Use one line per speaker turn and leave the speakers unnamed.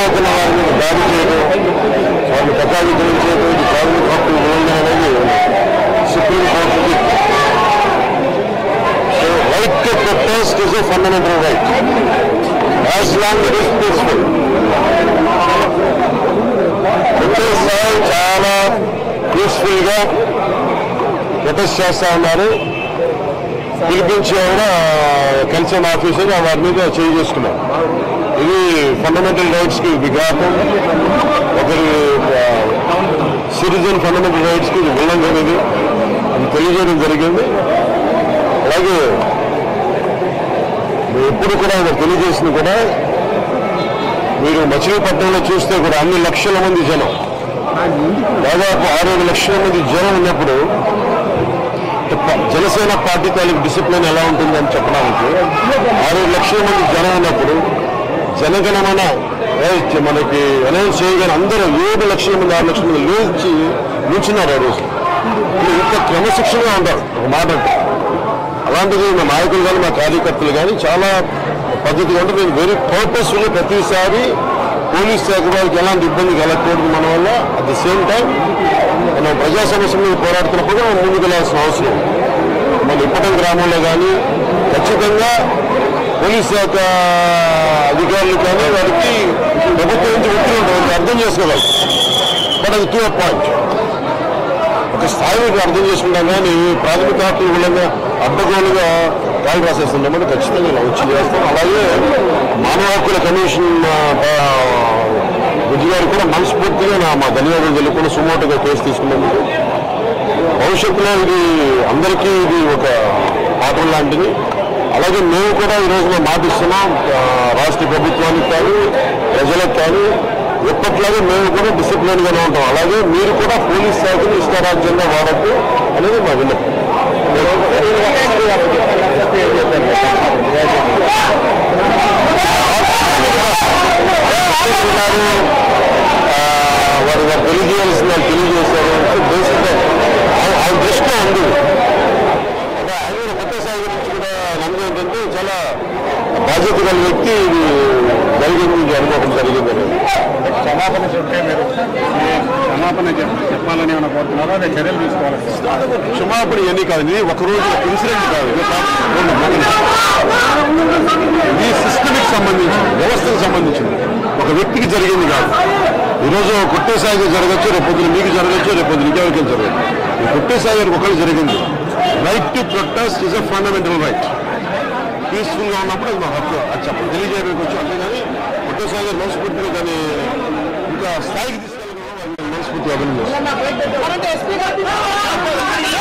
చదువుకున్న వారి మీద దాడి చేయడం వాళ్ళు ప్రజావిధులు చేయడం ఇది ప్రాథమిక హక్కులు ఉల్లంఘన అనేది సుప్రీంకోర్టుకి so right to protest is a fundamental right as long it is peaceful protest చాలా పీస్ఫుల్ గా ప్రొటెస్ట్ చేస్తా ఉన్నారు పిలిపించి కూడా కన్సర్న్ ఆఫీసర్ వారి మీద చేయి చేసుకున్నారు ఇది ఫండమెంటల్ రైట్స్ కి విఘాతం ఒకరి సిటిజన్ ఫండమెంటల్ రైట్స్ కి ఇది ఉల్లంఘన ఇది అది తెలియజేయడం జరిగింది అలాగే మేము ఎప్పుడు కూడా ఇది తెలియజేసింది కూడా మీరు మచిలీపట్నంలో చూస్తే కూడా అన్ని లక్షల మంది జనం దాదాపు ఆరు ఏడు లక్షల మంది జనం ఉన్నప్పుడు ప- జనసేన పార్టీ తాలూకు డిసిప్లిన్ ఎలా ఉంటుందని చెప్పడానికి ఆరు లక్షల మంది జనం ఉన్నప్పుడు జనగణమన ఏ, మనకి అనౌన్స్ చేయగానే అందరూ ఏడు లక్షల మంది ఆరు లక్షల మంది లేచి నిల్చున్నారు ఆ రోజు ఇది ఇంత క్రమశిక్షణగా ఉంటారు ఒక మాట అంటే అలాంటిది మా నాయకులు కానీ మా కార్యకర్తలు కానీ చాలా పద్ధతిగా ఉంటే మేము వెరీ పర్పస్ఫుల్ ప్రతిసారి పోలీస్ శాఖ వాళ్ళకి ఎలాంటి ఇబ్బంది కలగకూడదు మన వల్ల అట్ ద సేమ్ టైం మనం ప్రజా సమస్యల మీద పోరాడుతున్నప్పుడు మనం ముందుకు వెళ్ళాల్సిన అవసరం ఉంది. మన ఇప్పటి గ్రామంలో కానీ ఖచ్చితంగా పోలీస్ శాఖ అధికారులు కానీ వారికి ప్రభుత్వం నుంచి ఒత్తిడి ఉంటుంది అర్థం చేసుకోవాలి బట్ అది టూ పాయింట్ ఒక స్థాయికి అర్థం చేసుకుంటాం కానీ ప్రాథమిక హక్కులు మూలంగా అడ్డగోలుగా కాలు రాసేస్తున్నామని ఖచ్చితంగా ఇలా వచ్చి చేస్తాం అలాగే మానవ హక్కుల కమిషన్ బుద్ధి గారు కూడా మనస్ఫూర్తిగా నా మా ధన్యవాదాలు తెలుపుకుని సుమోటుగా కేసు తీసుకున్నందుకు భవిష్యత్తులో ఇది అందరికీ ఇది ఒక పాఠం లాంటిది అలాగే మేము కూడా ఈ రోజున మాటిస్తున్నాం ఆ, రాష్ట్ర ప్రభుత్వానికి కానీ ప్రజలకు కానీ ఎప్పట్లాగే మేము కూడా డిసిప్లిన్ గానే ఉంటాం అలాగే మీరు కూడా పోలీస్ శాఖని ఇష్టారాజ్యంగా వాడద్దు అనేది మా విన్నపం ఉన్నారు. ఆ, వారు వారు తెలియజేయాల్సిన వాళ్ళు తెలియజేశారు బేసిక్గా ఆ దృష్టిలో ఉంది అంటే ఆయన కొత్త సాయి గురించి కూడా నమ్మకం ఏంటంటే చాలా బాధ్యత గల వ్యక్తి ఇది జరిగింది ఇది అనుభవం జరిగింది అనేది
క్షమాపణ చెప్తే మీరు ఈ క్షమాపణ చెప్- చెప్పాలని ఏమైనా కోరుతున్నారా లేదా చర్యలు తీసుకోవాలి
క్షమాపణ ఇవన్నీ కాదు ఇది ఒక రోజు ఇన్సిడెంట్ కాదు ఇది ఒక రెండు మూడు. ఇది సిస్టమిక్ సంబంధించింది వ్యవస్థకు సంబంధించింది ఒక వ్యక్తికి జరిగింది కాదు ఈరోజు కుట్టేసాగి జరగచ్చు రేపొద్దున మీకు జరగచ్చు రేపొద్దున ఇంకెవరికి జరగదు ఈ కుట్టేసాగి గారికి ఒకళ్ళు జరిగింది right to protest is a fundamental right peaceful గా ఉన్నప్పుడు అది మా హక్కు అది చెప్పడం తెలియజేయడానికి వచ్చి అంతేగాని కుట్టేసాగి గారు మనస్ఫూర్తిగా దాన్ని ఇంకా స్థాయికి తీసుకెళ్ళడం మనస్ఫూర్తిగా అభినందిస్తాను
కరెంట్ ఎస్పీ గారు